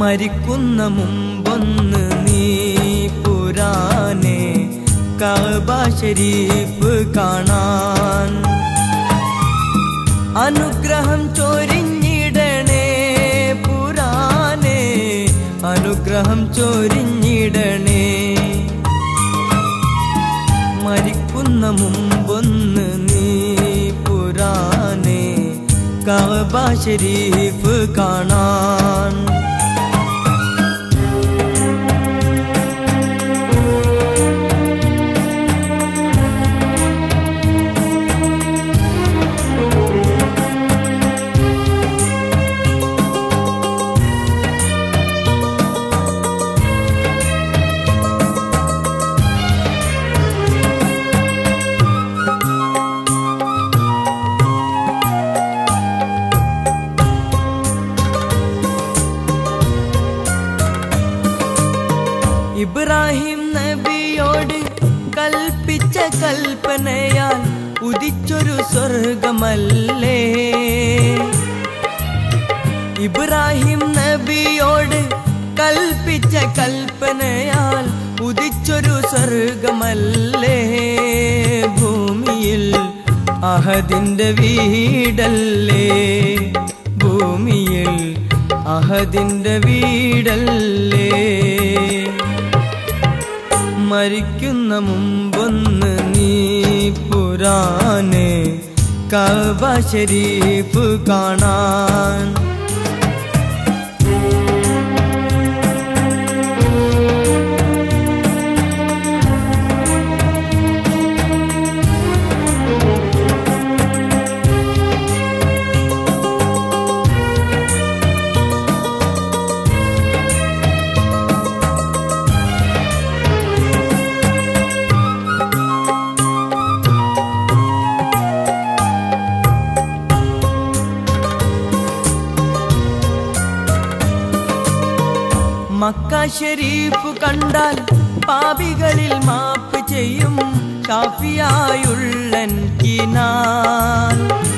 മരിക്കുന്ന മുമ്പൊന്ന് നീ പുരാനെ കഅബ ശരീഫ് കാണാൻ അനുഗ്രഹം ചൊരിഞ്ഞിടണേ പുരാനെ അനുഗ്രഹം ചൊരിഞ്ഞിടണേ മരിക്കുന്ന മുമ്പൊന്ന് നീ പുരാനെ കഅബ ശരീഫ് കാണാൻ ഇബ്രാഹിം നബിയോട് കൽപ്പിച്ച കൽപ്പനയാൽ ഉദിച്ചൊരു സ്വർഗമല്ലേ ഇബ്രാഹിം നബിയോട് കൽപ്പിച്ച കൽപ്പനയാൽ ഉദിച്ചൊരു സ്വർഗമല്ലേ ഭൂമിയിൽ അഹദിന്റെ വീടല്ലേ ഭൂമിയിൽ അഹദിന്റെ വീടല്ലേ മരിക്കുന്ന മുമ്പൊന്ന് നീ പുരാനെ കഅബ ശരീഫ് കാണാൻ മക്ക ഷരീഫ് കണ്ടാൽ പാപികളിൽ മാപ്പ് ചെയ്യും ഷാഫിയായുള്ളൻ കിനാൽ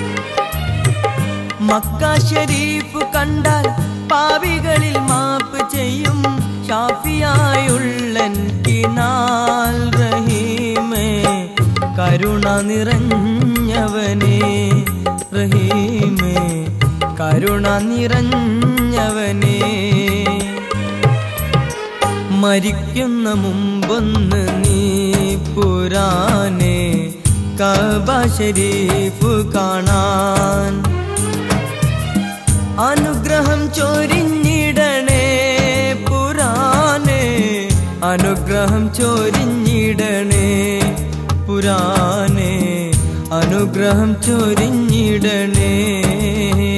മക്ക ഷരീഫ് കണ്ടാൽ പാപികളിൽ മാപ്പ് ചെയ്യും ഷാഫിയായുള്ളൻ കിനാൽ റഹീമേ കരുണ നിറഞ്ഞവനേ റഹീമേ കരുണ നിറഞ്ഞവനേ മരിക്കുന്ന മുമ്പൊന്ന് നീ പുരാനെ കഅബ ശരീഫ് കാണാൻ അനുഗ്രഹം ചൊരിഞ്ഞിടണേ പുരാനെ അനുഗ്രഹം ചൊരിഞ്ഞിടണേ പുരാനെ അനുഗ്രഹം ചൊരിഞ്ഞിടണേ